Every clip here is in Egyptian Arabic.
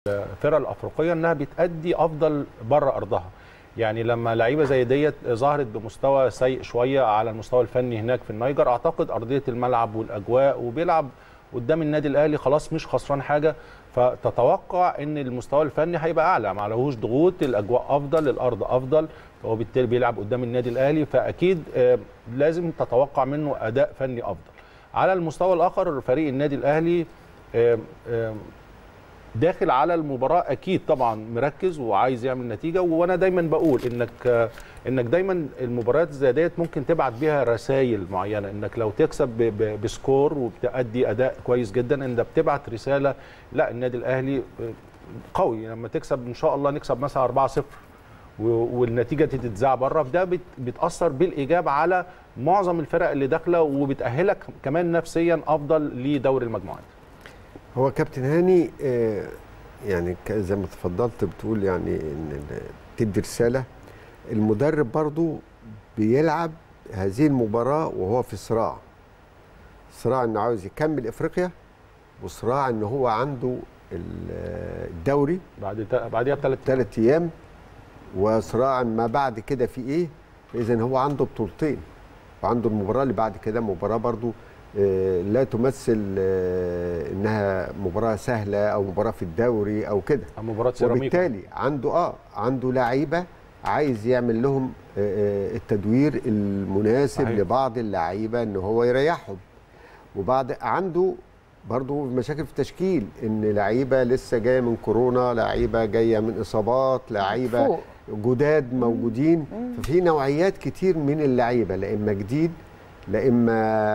الفرق الافريقيه انها بتادي افضل بره ارضها يعني لما لعيبه زي ديت ظهرت بمستوى سيء شويه على المستوى الفني هناك في النيجر اعتقد ارضيه الملعب والاجواء وبيلعب قدام النادي الاهلي خلاص مش خسران حاجه فتتوقع ان المستوى الفني هيبقى اعلى ما عليهوش ضغوط الاجواء افضل الارض افضل فهو بالتالي بيلعب قدام النادي الاهلي فاكيد آه، لازم تتوقع منه اداء فني افضل على المستوى الاخر فريق النادي الاهلي آه، آه، داخل على المباراه اكيد طبعا مركز وعايز يعمل نتيجه وانا دايما بقول انك انك دايما المباريات زي ديت ممكن تبعت بيها رسائل معينه انك لو تكسب ب- ب- بسكور وبتأدي اداء كويس جدا انت بتبعت رساله لا النادي الاهلي قوي لما تكسب ان شاء الله نكسب مثلا 4-0 و- والنتيجه تتذاع بره فده بت- بتاثر بالايجاب على معظم الفرق اللي داخله وبتاهلك كمان نفسيا افضل لدوري المجموعات هو كابتن هاني آه، يعني ك- زي ما تفضلت بتقول يعني ان ال- بتدي رساله المدرب برضو بيلعب هذه المباراه وهو في صراع صراع انه عاوز يكمل افريقيا وصراع ان هو عنده ال- الدوري بعد تا- بعديها بثلاث ثلاث ايام وصراع ما بعد كده في ايه اذا هو عنده بطولتين وعنده المباراه اللي بعد كده مباراه برضو آه، لا تمثل آه، انها مباراه سهله او مباراه في الدوري او كده مباراه سيراميكا وبالتالي عنده اه عنده لعيبه عايز يعمل لهم آه، آه، التدوير المناسب صحيح. لبعض اللعيبه ان هو يريحهم وبعد عنده برضه مشاكل في التشكيل ان لعيبه لسه جايه من كورونا لعيبه جايه من اصابات لعيبه فوق. جداد موجودين ففي نوعيات كتير من اللعيبه لا اما جديد لا اما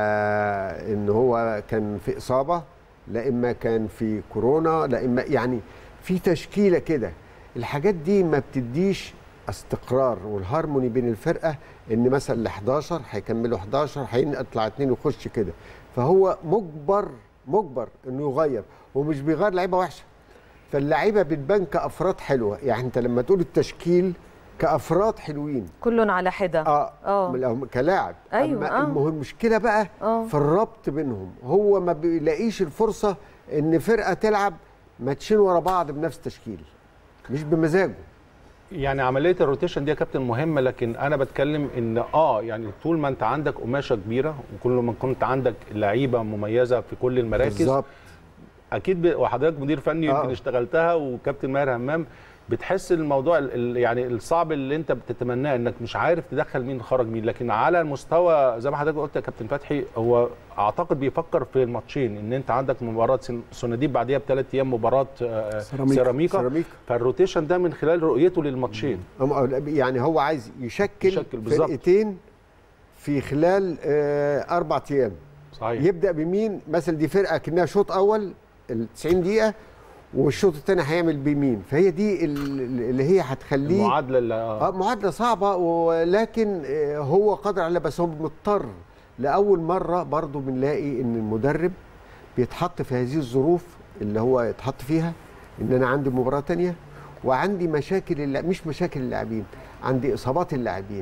ان هو كان في اصابه لا اما كان في كورونا لا اما يعني في تشكيله كده الحاجات دي ما بتديش استقرار والهارموني بين الفرقه ان مثلا ال 11 هيكملوا 11 هيطلع اثنين ويخش كده فهو مجبر مجبر انه يغير ومش بيغير لعيبه وحشه فاللعيبه بتبان كافراد حلوه يعني انت لما تقول التشكيل كافراد حلوين كل على حده اه, آه. من- كلاعب أيوة، أما آه. المهم المشكله بقى آه. في الربط بينهم هو ما بيلاقيش الفرصه ان فرقه تلعب ماتشين ورا بعض بنفس التشكيل مش بمزاجه يعني عمليه الروتيشن دي يا كابتن مهمه لكن انا بتكلم ان اه يعني طول ما انت عندك قماشه كبيره وكل ما كنت عندك لعيبه مميزه في كل المراكز بالظبط اكيد ب... وحضرتك مدير فني آه. يمكن اشتغلتها وكابتن ماهر همام بتحس الموضوع ال- ال- يعني الصعب اللي انت بتتمناه انك مش عارف تدخل مين خرج مين لكن على المستوى زي ما حضرتك قلت يا كابتن فتحي هو اعتقد بيفكر في الماتشين ان انت عندك مباراه سن- سوناديب بعديها بثلاث ايام مباراه آه، سيراميكا. سيراميكا سيراميكا. فالروتيشن ده من خلال رؤيته للماتشين أم- يعني هو عايز يشكل, يشكل بالظبط. فرقتين في خلال آه اربع ايام صحيح يبدا بمين مثلا دي فرقه كانها شوط اول ال 90 دقيقه والشوط الثاني هيعمل بمين فهي دي ال- اللي هي هتخليه المعادله اللي آه. اه معادله صعبه ولكن آه، هو قادر عليها بس هو مضطر لاول مره برضو بنلاقي ان المدرب بيتحط في هذه الظروف اللي هو يتحط فيها ان انا عندي مباراه تانية وعندي مشاكل الل- مش مشاكل اللاعبين عندي اصابات اللاعبين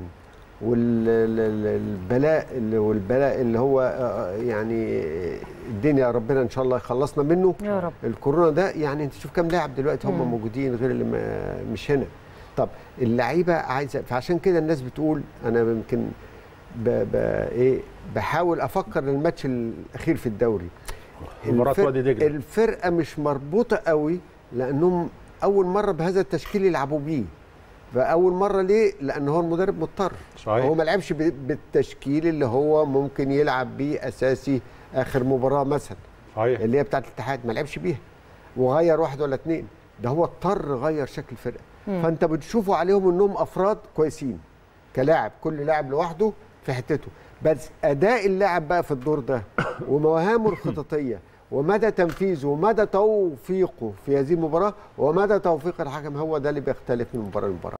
والبلاء اللي والبلاء اللي هو آه، يعني الدنيا ربنا ان شاء الله يخلصنا منه يا رب. الكورونا ده يعني انت شوف كام لاعب دلوقتي هم موجودين غير اللي ما- مش هنا طب اللعيبه عايزه فعشان كده الناس بتقول انا يمكن ب... ب... ايه بحاول افكر الماتش الاخير في الدوري مباراة الفرق- وادي دجلة. الفرقه مش مربوطه قوي لانهم اول مره بهذا التشكيل يلعبوا بيه فاول مره ليه لان هو المدرب مضطر صحيح. هو ما لعبش ب- بالتشكيل اللي هو ممكن يلعب بيه اساسي اخر مباراه مثلا صحيح اللي هي بتاعت الاتحاد ما لعبش بيها وغير واحد ولا اتنين ده هو اضطر غير شكل الفرقه فانت بتشوفوا عليهم انهم افراد كويسين كلاعب كل لاعب لوحده في حتته بس اداء اللاعب بقى في الدور ده ومواهبه الخططيه ومدى تنفيذه ومدى توفيقه في هذه المباراه ومدى توفيق الحكم هو ده اللي بيختلف من مباراه لمباراه